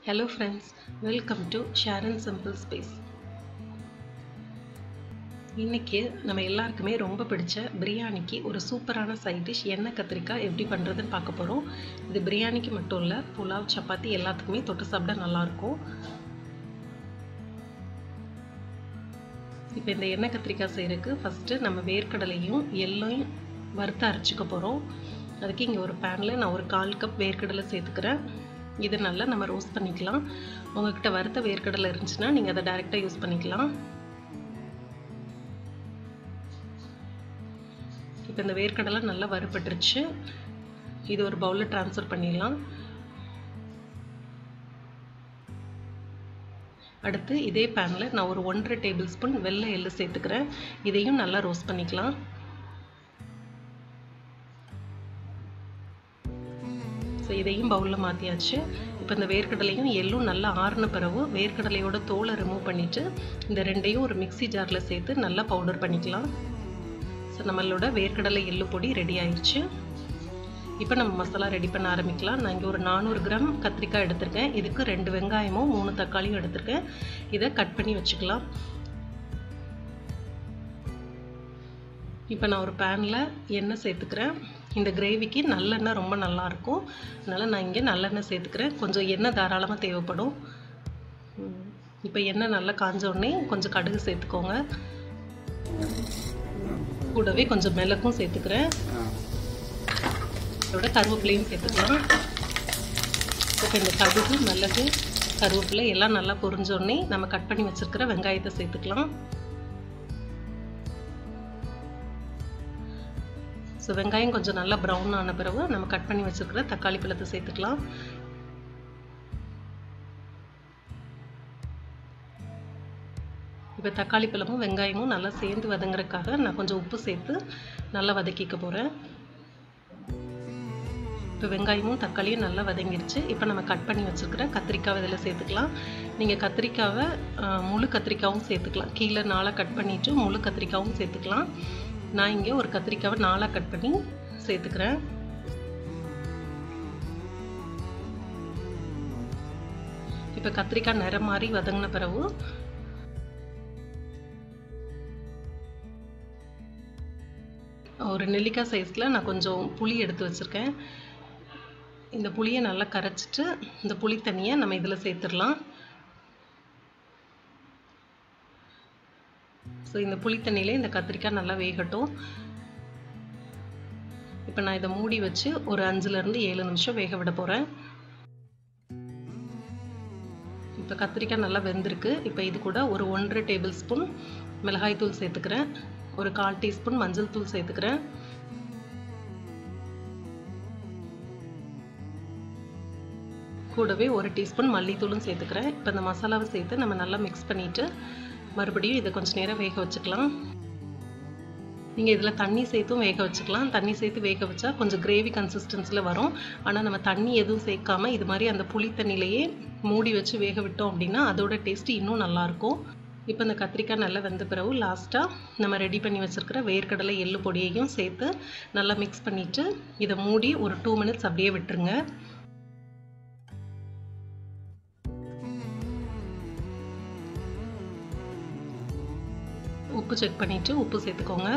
Hello friends, welcome to Share and Simple Space. இன்னைக்கு நம்ம எல்லாருக்குமே ரொம்ப பிடிச்ச பிரியாணிக்கு ஒரு சூப்பரான சைட் டிஷ் எண்ணெய் கத்திரிக்காய் எப்படி பண்ணுறதுன்னு பார்க்க போகிறோம் இது பிரியாணிக்கு மட்டும் இல்லை புலாவ் சப்பாத்தி எல்லாத்துக்குமே தொட்டு சாப்பிட நல்லாயிருக்கும் இப்போ இந்த எண்ணெய் கத்திரிக்காய் செய்கிறதுக்கு ஃபஸ்ட்டு நம்ம வேர்க்கடலையும் எள்ளையும் வறுத்து அரைச்சிக்க போகிறோம் அதுக்கு இங்கே ஒரு பேனில் நான் ஒரு கால் கப் வேர்க்கடலை சேர்த்துக்கிறேன் இது நல்லா நம்ம ரோஸ்ட் பண்ணிக்கலாம் உங்ககிட்ட வறுத்த வேர்க்கடலை இருந்துச்சுன்னா நீங்கள் அதை டைரெக்டாக யூஸ் பண்ணிக்கலாம் இப்போ இந்த வேர்க்கடலை நல்லா வறுபட்டுருச்சு இது ஒரு பவுலில் ட்ரான்ஸ்ஃபர் பண்ணிடலாம் அடுத்து இதே பேனில் நான் ஒரு ஒன்றரை டேபிள் ஸ்பூன் வெள்ளை எள்ளு சேர்த்துக்கிறேன் இதையும் நல்லா ரோஸ்ட் பண்ணிக்கலாம் ஸோ இதையும் பவுலில் மாற்றியாச்சு இப்போ இந்த வேர்க்கடலையும் எள்ளும் நல்லா ஆறின பிறகு வேர்க்கடலையோட தோலை ரிமூவ் பண்ணிவிட்டு இந்த ரெண்டையும் ஒரு மிக்சி ஜாரில் சேர்த்து நல்லா பவுடர் பண்ணிக்கலாம் ஸோ நம்மளோட வேர்க்கடலை எள்ளு பொடி ரெடி ஆயிடுச்சு இப்போ நம்ம மசாலா ரெடி பண்ண ஆரம்பிக்கலாம் நான் இங்கே ஒரு நானூறு கிராம் கத்திரிக்காய் எடுத்திருக்கேன் இதுக்கு ரெண்டு வெங்காயமும் மூணு தக்காளியும் எடுத்திருக்கேன் இதை கட் பண்ணி வச்சுக்கலாம் இப்போ நான் ஒரு பேனில் எண்ணெய் சேர்த்துக்கிறேன் இந்த கிரேவிக்கு நல்லெண்ணெய் ரொம்ப நல்லாயிருக்கும் அதனால் நான் இங்கே நல்லெண்ணெய் சேர்த்துக்கிறேன் கொஞ்சம் எண்ணெய் தாராளமாக தேவைப்படும் இப்போ எண்ணெய் நல்லா காஞ்ச உடனே கொஞ்சம் கடுகு சேர்த்துக்கோங்க கூடவே கொஞ்சம் மிளகும் சேர்த்துக்கிறேன் அதோட கருவேப்பிலையும் சேர்த்துக்கலாம் இப்போ இந்த கடுகு மிளகு கருவேப்பிலை எல்லாம் நல்லா பொரிஞ்சோடனே நம்ம கட் பண்ணி வச்சுருக்கிற வெங்காயத்தை சேர்த்துக்கலாம் ஸோ வெங்காயம் கொஞ்சம் நல்லா ப்ரௌன் ஆன பிறகு நம்ம கட் பண்ணி வச்சுருக்கிற தக்காளி பழத்தை சேர்த்துக்கலாம் இப்போ தக்காளி பழமும் வெங்காயமும் நல்லா சேர்ந்து வதங்குறதுக்காக நான் கொஞ்சம் உப்பு சேர்த்து நல்லா வதக்கிக்க போகிறேன் இப்போ வெங்காயமும் தக்காளியும் நல்லா வதங்கிருச்சு இப்போ நம்ம கட் பண்ணி வச்சுருக்கிற கத்திரிக்காய் இதில் சேர்த்துக்கலாம் நீங்கள் கத்திரிக்காவை முழு கத்திரிக்காவும் சேர்த்துக்கலாம் கீழே நாளாக கட் பண்ணிவிட்டு முழு கத்திரிக்காவும் சேர்த்துக்கலாம் நான் இங்கே ஒரு கத்திரிக்காவை நாளாக கட் பண்ணி சேர்த்துக்கிறேன் இப்போ கத்திரிக்காய் நிறம் மாறி வதங்கின பிறகு ஒரு நெல்லிக்காய் சைஸில் நான் கொஞ்சம் புளி எடுத்து வச்சுருக்கேன் இந்த புளியை நல்லா கரைச்சிட்டு இந்த புளி தண்ணியை நம்ம இதில் சேர்த்துடலாம் ஸோ இந்த புளி தண்ணியிலே இந்த கத்திரிக்காய் நல்லா வேகட்டும் இப்போ நான் இதை மூடி வச்சு ஒரு அஞ்சுலேருந்து ஏழு நிமிஷம் வேக விட போகிறேன் இப்போ கத்திரிக்காய் நல்லா வெந்திருக்கு இப்போ இது கூட ஒரு ஒன்றரை டேபிள் ஸ்பூன் மிளகாய் தூள் சேர்த்துக்கிறேன் ஒரு கால் டீஸ்பூன் மஞ்சள் தூள் சேர்த்துக்கிறேன் கூடவே ஒரு டீஸ்பூன் மல்லித்தூளும் சேர்த்துக்கிறேன் இப்போ இந்த மசாலாவை சேர்த்து நம்ம நல்லா மிக்ஸ் பண்ணிவிட்டு மறுபடியும் இதை கொஞ்சம் நேரம் வேக வச்சுக்கலாம் நீங்கள் இதில் தண்ணி சேர்த்தும் வேக வச்சுக்கலாம் தண்ணி சேர்த்து வேக வச்சா கொஞ்சம் கிரேவி கன்சிஸ்டன்ஸில் வரும் ஆனால் நம்ம தண்ணி எதுவும் சேர்க்காம இது மாதிரி அந்த புளி தண்ணியிலையே மூடி வச்சு வேக விட்டோம் அப்படின்னா அதோட டேஸ்ட்டு இன்னும் நல்லாயிருக்கும் இப்போ இந்த கத்திரிக்காய் நல்லா வெந்த பிறகு லாஸ்ட்டாக நம்ம ரெடி பண்ணி வச்சுருக்கிற வேர்க்கடலை எள்ளு பொடியையும் சேர்த்து நல்லா மிக்ஸ் பண்ணிவிட்டு இதை மூடி ஒரு டூ மினிட்ஸ் அப்படியே விட்டுருங்க உப்பு செக் பண்ணிவிட்டு உப்பு சேர்த்துக்கோங்க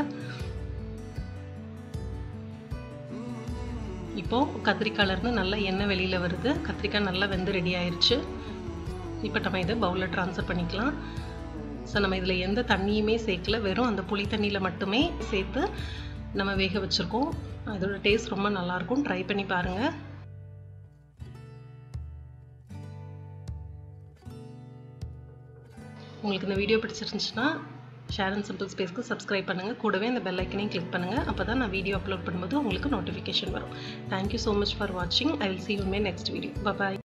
இப்போது கத்திரிக்காயிலேருந்து நல்லா எண்ணெய் வெளியில் வருது கத்திரிக்காய் நல்லா வெந்து ரெடி ஆயிடுச்சு இப்போ நம்ம இதை பவுலில் ட்ரான்ஸ்ஃபர் பண்ணிக்கலாம் ஸோ நம்ம இதில் எந்த தண்ணியுமே சேர்க்கல வெறும் அந்த புளி தண்ணியில் மட்டுமே சேர்த்து நம்ம வேக வச்சுருக்கோம் அதோட டேஸ்ட் ரொம்ப நல்லாயிருக்கும் ட்ரை பண்ணி பாருங்கள் உங்களுக்கு இந்த வீடியோ பிடிச்சிருந்துச்சுன்னா ஷேர் அண்ட் சிம்பிள் ஸ்பேஸ்க்கு சப்ஸ்கிரைப் பண்ணுங்கள் கூடவே இந்த பெல் ஐக்கனையும் கிளிக் பண்ணுங்கள் அப்போ தான் நான் வீடியோ அப்லோட் பண்ணும்போது உங்களுக்கு நோட்டிஃபிகேஷன் வரும் தேங்க்யூ ஸோ மச் ஃபார் வாட்சிங் I will see you may next video bye